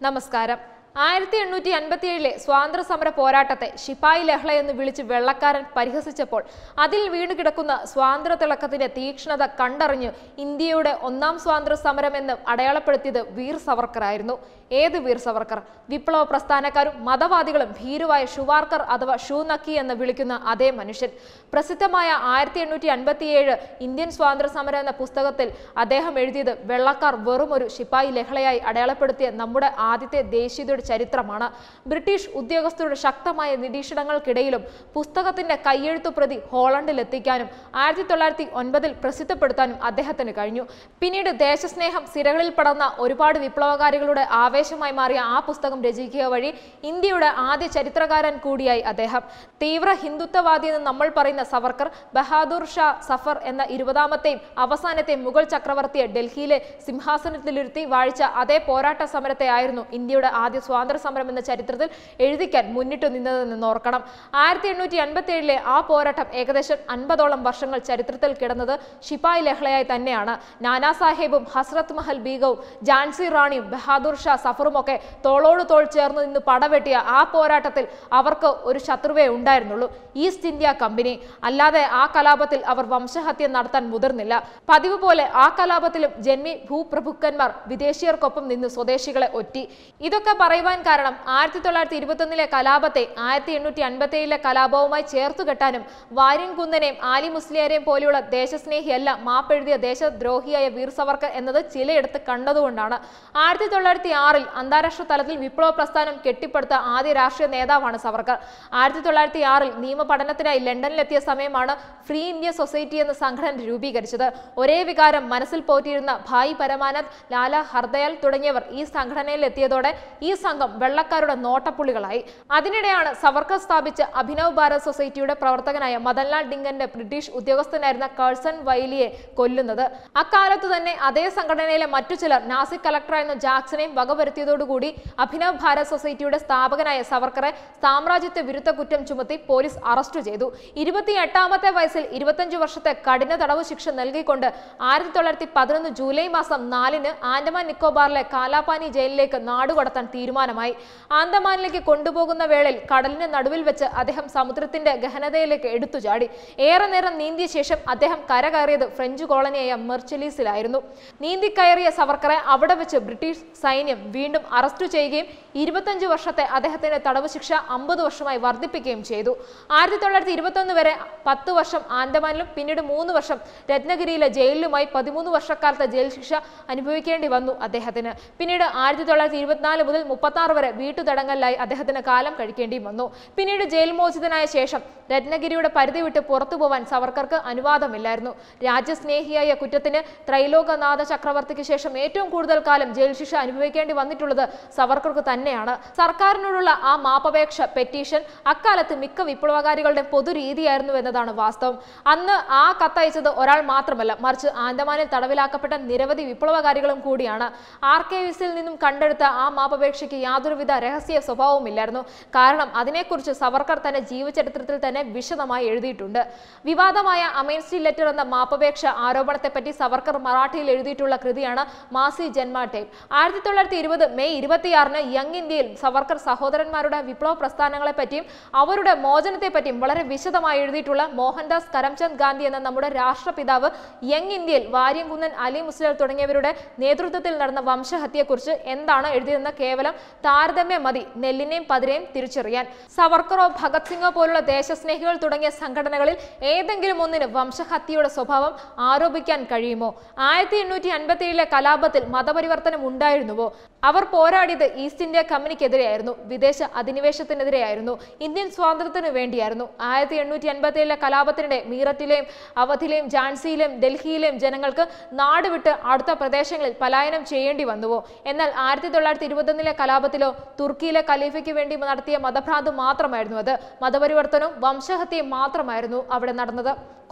നമസ്കാരം ആയിരത്തി എണ്ണൂറ്റി അൻപത്തി ഏഴിലെ സ്വാതന്ത്ര്യ സമര പോരാട്ടത്തെ ശിപ്പായി ലഹള എന്ന് വിളിച്ച് വെള്ളക്കാരൻ പരിഹസിച്ചപ്പോൾ അതിൽ വീണു കിടക്കുന്ന സ്വാതന്ത്ര്യ തിളക്കത്തിന്റെ തീക്ഷ്ണത കണ്ടറിഞ്ഞ് ഇന്ത്യയുടെ ഒന്നാം സ്വാതന്ത്ര്യ സമരം എന്ന് അടയാളപ്പെടുത്തിയത് വീർ സവർക്കർ ആയിരുന്നു ഏത് വീർ സവർക്കർ വിപ്ലവ പ്രസ്ഥാനക്കാരും മതവാദികളും ഭീരുവായ ഷുവാർക്കർ അഥവാ ഷൂനക്കി എന്ന് വിളിക്കുന്ന അതേ മനുഷ്യൻ പ്രസിദ്ധമായ ആയിരത്തി എണ്ണൂറ്റി അൻപത്തിയേഴ് ഇന്ത്യൻ സ്വാതന്ത്ര്യ സമരം എന്ന പുസ്തകത്തിൽ അദ്ദേഹം എഴുതിയത് വെള്ളക്കാർ വെറും ഒരു ശിപ്പായി ലഹളയായി അടയാളപ്പെടുത്തിയ നമ്മുടെ ആദ്യത്തെ ദേശീയതയുടെ ചരിത്രമാണ് ബ്രിട്ടീഷ് ഉദ്യോഗസ്ഥരുടെ ശക്തമായ നിരീക്ഷണങ്ങൾക്കിടയിലും പുസ്തകത്തിന്റെ കയ്യെഴുത്തു പ്രതി ഹോളണ്ടിൽ എത്തിക്കാനും ആയിരത്തി തൊള്ളായിരത്തി ഒൻപതിൽ പ്രസിദ്ധപ്പെടുത്താനും അദ്ദേഹത്തിന് കഴിഞ്ഞു പിന്നീട് ദേശസ്നേഹം സിരകളിൽ പടർന്ന ഒരുപാട് വിപ്ലവകാരികളുടെ ആവേശമായി മാറിയ ആ പുസ്തകം രചിക്കുക വഴി ഇന്ത്യയുടെ ആദ്യ ചരിത്രകാരൻ കൂടിയായി അദ്ദേഹം തീവ്ര ഹിന്ദുത്വവാദി എന്ന് നമ്മൾ പറയുന്ന സവർക്കർ ബഹാദൂർ ഷാ സഫർ എന്ന ഇരുപതാമത്തെയും അവസാനത്തെയും മുഗൾ ചക്രവർത്തിയെ ഡൽഹിയിലെ സിംഹാസനത്തിലിരുത്തി വാഴിച്ച അതേ പോരാട്ട സമരത്തെ ആയിരുന്നു ഇന്ത്യയുടെ ആദ്യ സ്വാതന്ത്ര്യ സമരം എന്ന ചരിത്രത്തിൽ എഴുതിക്കാൻ മുന്നിട്ടു നിന്നതെന്ന് ഓർക്കണം ആയിരത്തി എണ്ണൂറ്റി അൻപത്തി ഏഴിലെ ആ പോരാട്ടം ഏകദേശം അൻപതോളം വർഷങ്ങൾ ചരിത്രത്തിൽ കിടന്നത് ശിപ്പായി ലഹളയായി തന്നെയാണ് നാനാ സാഹേബും ഹസ്രത്ത് മഹൽ ബീഗവും ജാൻസി റാണിയും ബഹാദൂർ ഷാ സഫറും ഒക്കെ തോളോട് തോൾ ചേർന്ന് നിന്ന് പടവെട്ടിയ ആ പോരാട്ടത്തിൽ അവർക്ക് ഒരു ശത്രുവേ ഉണ്ടായിരുന്നുള്ളൂ ഈസ്റ്റ് ഇന്ത്യ കമ്പനി അല്ലാതെ ആ കലാപത്തിൽ അവർ വംശഹത്യ നടത്താൻ മുതിർന്നില്ല പതിവ് പോലെ ആ കലാപത്തിലും ജന്മി ഭൂപ്രഭുക്കന്മാർ വിദേശീയർക്കൊപ്പം നിന്ന് സ്വദേശികളെ ഒറ്റി ഇതൊക്കെ പറയുവാൻ കാരണം ആയിരത്തി തൊള്ളായിരത്തി ഇരുപത്തൊന്നിലെ കലാപത്തെ ആയിരത്തി എണ്ണൂറ്റി അൻപത്തി ഏഴിലെ കലാപവുമായി ചേർത്തു കെട്ടാനും വാര്യൻകുന്നനെയും ആലി മുസ്ലിയാരെയും പോലെയുള്ള ദേശസ്നേഹിയല്ല മാപ്പെഴുതിയ ദേശദ്രോഹിയായ വീർ സവർക്കർ എന്നത് ചിലയിടത്ത് കണ്ടതുകൊണ്ടാണ് ആയിരത്തി തൊള്ളായിരത്തി ആറിൽ അന്താരാഷ്ട്ര തലത്തിൽ വിപ്ലവ പ്രസ്ഥാനം കെട്ടിപ്പടുത്ത ആദ്യ രാഷ്ട്രീയ നേതാവാണ് സവർക്കർ ആയിരത്തി തൊള്ളായിരത്തി ആറിൽ നിയമ പഠനത്തിനായി ലണ്ടനിലെത്തിയ സമയമാണ് ഫ്രീ ഇന്ത്യ സൊസൈറ്റി എന്ന സംഘടന രൂപീകരിച്ചത് ഒരേ വികാരം മനസ്സിൽ പോറ്റിയിരുന്ന ഭായ് പരമാനന്ദ് ലാല ഹർദയാൽ തുടങ്ങിയവർ ഈ സംഘടനയിൽ എത്തിയതോടെ ഈ സംഘം വെള്ളക്കാരുടെ നോട്ടപ്പുള്ളികളായി അതിനിടെയാണ് സവർക്കർ സ്ഥാപിച്ച അഭിനവ് ഭാരത് സൊസൈറ്റിയുടെ പ്രവർത്തകനായ മദൻലാൽ ഡിങ്കന്റെ ബ്രിട്ടീഷ് ഉദ്യോഗസ്ഥനായിരുന്ന കഴ്സൺ വൈലിയെ കൊല്ലുന്നത് അക്കാലത്ത് തന്നെ അതേ സംഘടനയിലെ മറ്റു ചിലർ നാസിക് കളക്ടറായിരുന്ന ജാക്സനെയും വകവരുത്തിയതോടുകൂടി അഭിനവ് ഭാരത് സൊസൈറ്റിയുടെ സ്ഥാപകനായ സവർക്കറെ സാമ്രാജ്യത്വ വിരുദ്ധ കുറ്റം ചുമത്തി പോലീസ് അറസ്റ്റ് ചെയ്തു ഇരുപത്തി എട്ടാമത്തെ വയസ്സിൽ ഇരുപത്തഞ്ചു വർഷത്തെ കഠിന തടവ് ശിക്ഷ നൽകിക്കൊണ്ട് ആയിരത്തി തൊള്ളായിരത്തി പതിനൊന്ന് ജൂലൈ മാസം നാലിന് ആൻഡമാൻ നിക്കോബാറിലെ കാലാപാനി ജയിലിലേക്ക് നാടുകടത്താൻ തീരുമാനമായി ആൻഡമാനിലേക്ക് കൊണ്ടുപോകുന്ന വേളയിൽ കടലിന് നടുവിൽ വെച്ച് അദ്ദേഹം സമുദ്രത്തിന്റെ ഗഹനതയിലേക്ക് എടുത്തു ചാടി ഏറെ നേരം നീന്തിയ ശേഷം അദ്ദേഹം കരകയറിയത് ഫ്രഞ്ച് കോളനിയായ മെർച്ചലീസിലായിരുന്നു നീന്തി കയറിയ സവർക്കറെ അവിടെ വെച്ച് ബ്രിട്ടീഷ് സൈന്യം വീണ്ടും അറസ്റ്റ് ചെയ്യുകയും ഇരുപത്തഞ്ച് വർഷത്തെ അദ്ദേഹത്തിന്റെ തടവ് ശിക്ഷ അമ്പത് വർഷമായി വർദ്ധിപ്പിക്കുകയും ചെയ്തു ആയിരത്തി തൊള്ളായിരത്തി ഇരുപത്തൊന്ന് വരെ പത്ത് വർഷം ആൻഡമാനിലും പിന്നീട് മൂന്ന് വർഷം രത്നഗിരിയിലെ ജയിലിലുമായി പതിമൂന്ന് വർഷക്കാലത്തെ ജയിൽ ശിക്ഷ അനുഭവിക്കേണ്ടി വന്നു അദ്ദേഹത്തിന് പിന്നീട് ആയിരത്തി തൊള്ളായിരത്തി ഇരുപത്തിനാല് മുതൽ മുപ്പത്തി ആറ് വരെ വീട്ടുതടങ്കലിലായി അദ്ദേഹത്തിന് കാലം കഴിക്കേണ്ടിയും വന്നു പിന്നീട് ജയിൽ മോചിതനായ ശേഷം രത്നഗിരിയുടെ പരിധി വിട്ട് പുറത്തു പോവാൻ സവർക്കർക്ക് അനുവാദമില്ലായിരുന്നു രാജ്യസ്നേഹിയായ കുറ്റത്തിന് ത്രൈലോകനാഥ ചക്രവർത്തിക്ക് ശേഷം ഏറ്റവും കൂടുതൽ കാലം ജയിൽ ശിക്ഷ അനുഭവിക്കേണ്ടി വന്നിട്ടുള്ളത് സവർക്കർക്ക് തന്നെയാണ് സർക്കാരിനോടുള്ള ആ മാപ്പപേക്ഷ പെറ്റീഷൻ അക്കാലത്ത് മിക്ക വിപ്ലവകാരികളുടെ പൊതുരീതിയായിരുന്നു എന്നതാണ് വാസ്തവം അന്ന് ആ കത്തയച്ചത് ഒരാൾ മാത്രമല്ല മറിച്ച് ആൻഡമാനിൽ തടവിലാക്കപ്പെട്ട നിരവധി വിപ്ലവകാരികളും കൂടിയാണ് ആർക്കേവിസിൽ നിന്നും കണ്ടെടുത്ത ആ മാപ്പപേക്ഷയ്ക്ക് യാതൊരുവിധ രഹസ്യ സ്വഭാവവുമില്ലായിരുന്നു കാരണം അതിനെക്കുറിച്ച് സവർക്കർ തന്റെ ജീവചരിത്രത്തിൽ തന്നെ വിശദമായി എഴുതിയിട്ടുണ്ട് വിവാദമായ അമേൻസ്റ്റി ലെറ്റർ എന്ന മാപ്പപേക്ഷ ആരോപണത്തെപ്പറ്റി സവർക്കർ മറാഠിയിൽ എഴുതിയിട്ടുള്ള കൃതിയാണ് മാസി ജന്മ ടേപ്പ് ആയിരത്തി തൊള്ളായിരത്തി ഇരുപത് മെയ് ഇരുപത്തിയാറിന് യങ് ഇന്ത്യയിൽ സവർക്കർ സഹോദരന്മാരുടെ വിപ്ലവ പ്രസ്ഥാനങ്ങളെ പറ്റിയും അവരുടെ മോചനത്തെ പറ്റിയും വളരെ വിശദമായി എഴുതിയിട്ടുള്ള മോഹൻദാസ് കരംചന്ദ് ഗാന്ധി എന്ന നമ്മുടെ രാഷ്ട്രപിതാവ് യങ് ഇന്ത്യയിൽ വാര്യംകുന്നൻ അലി മുസ്ലിം തുടങ്ങിയവരുടെ നേതൃത്വത്തിൽ നടന്ന വംശഹത്യയെക്കുറിച്ച് എന്താണ് എഴുതിയതെന്ന് കേവലം താരതമ്യം മതി നെല്ലിനെയും പതിരെയും തിരിച്ചറിയാൻ സവർക്കറോ ഭഗത് സിംഗോ പോലുള്ള ദേശസ്നേഹികൾ തുടങ്ങിയ സംഘടനകളിൽ ഏതെങ്കിലും ഒന്നിന് വംശഹത്യയുടെ സ്വഭാവം ആരോപിക്കാൻ കഴിയുമോ ആയിരത്തി എണ്ണൂറ്റി അൻപത്തി ഏഴിലെ കലാപത്തിൽ മതപരിവർത്തനം ഉണ്ടായിരുന്നുവോ അവർ പോരാടിയത് ഈസ്റ്റ് ഇന്ത്യ കമ്പനിക്കെതിരെയായിരുന്നു വിദേശ അധിനിവേശത്തിനെതിരെയായിരുന്നു ഇന്ത്യൻ സ്വാതന്ത്ര്യത്തിനു വേണ്ടിയായിരുന്നു ആയിരത്തി എണ്ണൂറ്റി അൻപത്തി ഏഴിലെ കലാപത്തിനിടെ മീററ്റിലെയും അവധിലെയും ജാൻസിയിലെയും ഡൽഹിയിലെയും ജനങ്ങൾക്ക് നാട് വിട്ട് അടുത്ത പ്രദേശങ്ങളിൽ പലായനം ചെയ്യേണ്ടി വന്നുവോ എന്നാൽ ആയിരത്തി തൊള്ളായിരത്തി ഇരുപത്തൊന്നിലെ കലാപത്തിലോ തുർക്കിയിലെ ഖലീഫയ്ക്ക് വേണ്ടി നടത്തിയ മതഭ്രാന്ത് മാത്രമായിരുന്നു അത് മതപരിവർത്തനവും വംശഹത്യയും മാത്രമായിരുന്നു അവിടെ നടന്നത്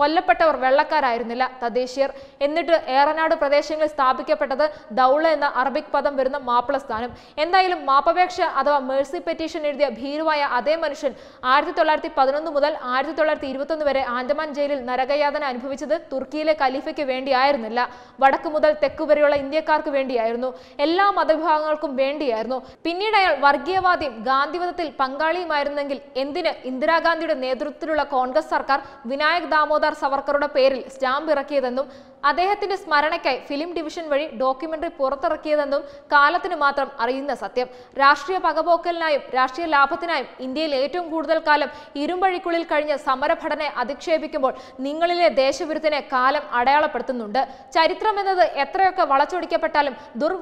കൊല്ലപ്പെട്ടവർ വെള്ളക്കാരായിരുന്നില്ല തദ്ദേശീയർ എന്നിട്ട് ഏറനാട് പ്രദേശങ്ങളിൽ സ്ഥാപിക്കപ്പെട്ടത് ദൗള എന്ന അറബിക് പദം വരുന്ന മാപ്പിള സ്ഥാനം എന്തായാലും മാപ്പപേക്ഷ അഥവാ മേഴ്സി പെറ്റീഷൻ എഴുതിയ ഭീരുവായ അതേ മനുഷ്യൻ ആയിരത്തി തൊള്ളായിരത്തി പതിനൊന്ന് മുതൽ ആയിരത്തി തൊള്ളായിരത്തി ഇരുപത്തൊന്ന് വരെ ആൻഡമാൻ ജയിലിൽ നരകയാതന അനുഭവിച്ചത് തുർക്കിയിലെ ഖലീഫയ്ക്ക് വേണ്ടിയായിരുന്നില്ല വടക്ക് മുതൽ തെക്ക് വരെയുള്ള ഇന്ത്യക്കാർക്ക് വേണ്ടിയായിരുന്നു എല്ലാ മതവിഭാഗങ്ങൾക്കും വേണ്ടിയായിരുന്നു പിന്നീട് അയാൾ വർഗീയവാദിയും ഗാന്ധിവധത്തിൽ പങ്കാളിയുമായിരുന്നെങ്കിൽ എന്തിന് ഇന്ദിരാഗാന്ധിയുടെ നേതൃത്വത്തിലുള്ള കോൺഗ്രസ് സർക്കാർ വിനായക് ദാമോദർ സവർക്കറുടെ പേരിൽ സ്റ്റാമ്പ് ഇറക്കിയതെന്നും അദ്ദേഹത്തിന്റെ സ്മരണയ്ക്കായി ഫിലിം ഡിവിഷൻ വഴി ഡോക്യുമെന്ററി പുറത്തിറക്കിയതെന്നും കാലത്തിന് മാത്രം അറിയുന്ന സത്യം രാഷ്ട്രീയ പകപോക്കലിനായും രാഷ്ട്രീയ ലാഭത്തിനായും ഇന്ത്യയിൽ ഏറ്റവും കൂടുതൽ കാലം ഇരുമ്പഴിക്കുള്ളിൽ കഴിഞ്ഞ സമരഭടനെ അധിക്ഷേപിക്കുമ്പോൾ നിങ്ങളിലെ ദേശവിരുദ്ധനെ കാലം അടയാളപ്പെടുത്തുന്നുണ്ട് ചരിത്രം എന്നത് എത്രയൊക്കെ വളച്ചൊടിക്കപ്പെട്ടാലും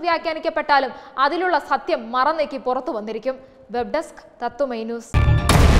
ദുർവ്യാഖ്യാനിക്കപ്പെട്ടാലും അതിലുള്ള സത്യം മറന്നേക്ക് പുറത്തു വന്നിരിക്കും വെബ് ഡെസ്ക് തത്വമൈ ന്യൂസ്